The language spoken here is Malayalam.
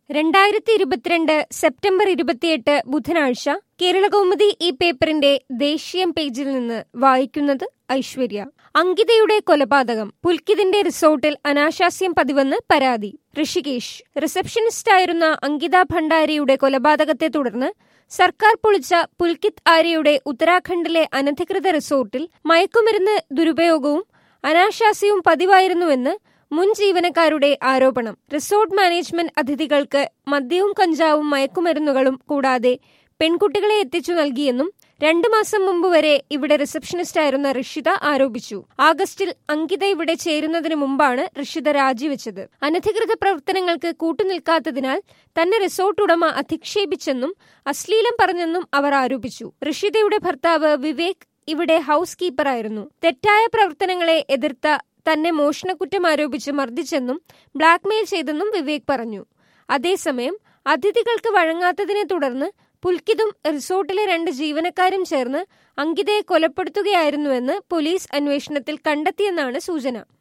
രണ്ടായിരത്തി ഇരുപത്തിരണ്ട് സെപ്റ്റംബർ ഇരുപത്തിയെട്ട് ബുധനാഴ്ച കേരളകൗമുദി ഈ പേപ്പറിന്റെ ദേശീയം പേജിൽ നിന്ന് വായിക്കുന്നത് ഐശ്വര്യ അങ്കിതയുടെ കൊലപാതകം പുൽക്കിതിന്റെ റിസോർട്ടിൽ അനാശാസ്യം പതിവെന്ന് പരാതി ഋഷികേശ് റിസപ്ഷനിസ്റ്റായിരുന്ന അങ്കിത ഭണ്ഡാരിയുടെ കൊലപാതകത്തെ തുടർന്ന് സർക്കാർ പൊളിച്ച പുൽക്കിത് ആര്യയുടെ ഉത്തരാഖണ്ഡിലെ അനധികൃത റിസോർട്ടിൽ മയക്കുമരുന്ന് ദുരുപയോഗവും അനാശാസ്യവും പതിവായിരുന്നുവെന്ന് മുൻ ജീവനക്കാരുടെ ആരോപണം റിസോർട്ട് മാനേജ്മെന്റ് അതിഥികൾക്ക് മദ്യവും കഞ്ചാവും മയക്കുമരുന്നുകളും കൂടാതെ പെൺകുട്ടികളെ എത്തിച്ചു നൽകിയെന്നും രണ്ടു മാസം മുമ്പ് വരെ ഇവിടെ റിസപ്ഷനിസ്റ്റായിരുന്ന ഋഷിത ആരോപിച്ചു ആഗസ്റ്റിൽ അങ്കിത ഇവിടെ ചേരുന്നതിന് മുമ്പാണ് ഋഷിത രാജിവെച്ചത് അനധികൃത പ്രവർത്തനങ്ങൾക്ക് കൂട്ടുനിൽക്കാത്തതിനാൽ തന്നെ റിസോർട്ട് ഉടമ അധിക്ഷേപിച്ചെന്നും അശ്ലീലം പറഞ്ഞെന്നും അവർ ആരോപിച്ചു ഋഷിതയുടെ ഭർത്താവ് വിവേക് ഇവിടെ ഹൌസ് കീപ്പറായിരുന്നു തെറ്റായ പ്രവർത്തനങ്ങളെ എതിർത്ത തന്നെ മോഷണക്കുറ്റം ആരോപിച്ച് മർദ്ദിച്ചെന്നും ബ്ലാക്ക്മെയിൽ ചെയ്തെന്നും വിവേക് പറഞ്ഞു അതേസമയം അതിഥികൾക്ക് വഴങ്ങാത്തതിനെ തുടർന്ന് പുൽക്കിതും റിസോർട്ടിലെ രണ്ട് ജീവനക്കാരും ചേർന്ന് അങ്കിതയെ കൊലപ്പെടുത്തുകയായിരുന്നുവെന്ന് പോലീസ് അന്വേഷണത്തിൽ കണ്ടെത്തിയെന്നാണ് സൂചന